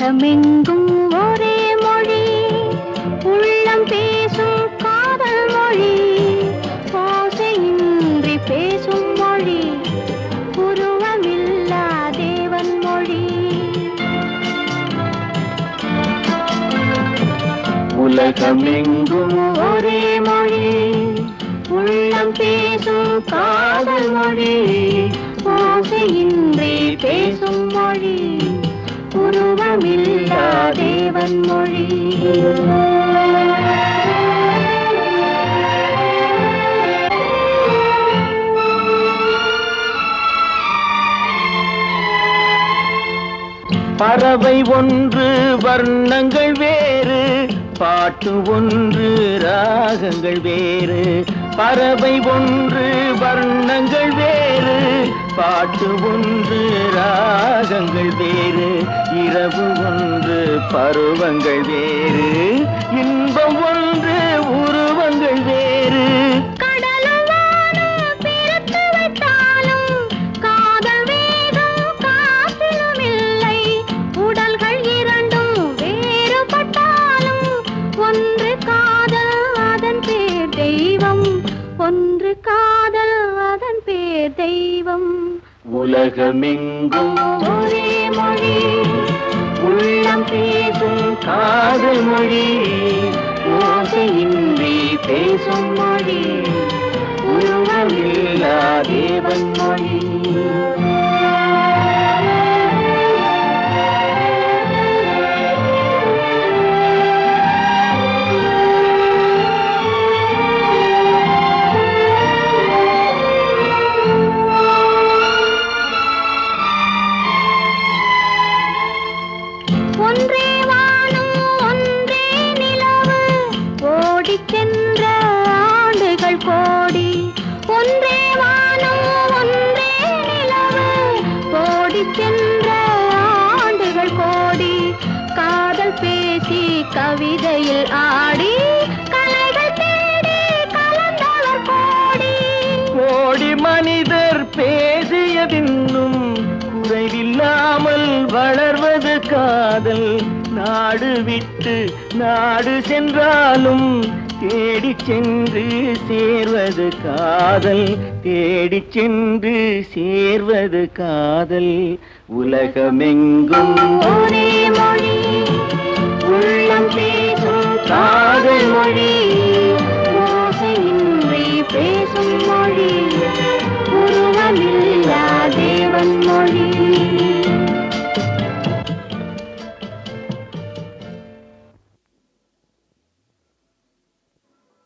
உலகமெங்கும் ஒரே மொழி உள்ளம் பேசும் காதல் மொழி ஓசையின்றி பேசும் மொழி உருவமில்லா தேவன் மொழி உலகமெங்கும் ஒரே மொழி உள்ளம் பேசும் காதல் மொழி ஓசையின்றி பேசும் மொழி உருவமில்லா தேவன் மொழி பறவை ஒன்று வர்ணங்கள் வேறு பாட்டு ஒன்று ராகங்கள் வேறு பறவை ஒன்று வர்ணங்கள் வேறு பாட்டு ஒன்று ராகங்கள் வேறு இரவு ஒன்று பருவங்கள் வேறு இன்பம் ஒன்று உருவங்கள் வேறு கடலும் வானும் பிரித்து வைத்தாலும் காதல் வேகம் காற்றிலும் இல்லை உடல்கள் இரண்டும் வேறுபட்டாலும் ஒன்று காதல் அதன் பேர் தெய்வம் ஒன்று காதல் அதன் பேர் தெய்வம் உலகமெங்கும் ஒரே மொழி உள்ளம் பேசும் காதல் மொழி ஓசையின்றி பேசும் மொழி உருவமில்லா தேவன் மொழி ஒன்றே வானம் ஒன்றே நிலவு ஓடிச் சென்ற ஆண்டுகள் கோடி ஒன்றே வானம் ஒன்றே நிலவு ஓடிச் சென்ற ஆண்டுகள் கோடி காதல் பேசி கவிதையில் ஆடி கலைகள் தேடி கலந்தவர் கோடி கோடி மனிதர் பேசியதின்னும் குறைவில்லாமல் வளர்வது காதல் நாடு விட்டு நாடு சென்றாலும் தேடி சென்று சேர்வது காதல் தேடி சென்று சேர்வது காதல் உலகமெங்கும் ஒரே மொழி உள்ளம் பேசும் காதல் மொழி ஓசையின்றி பேசும்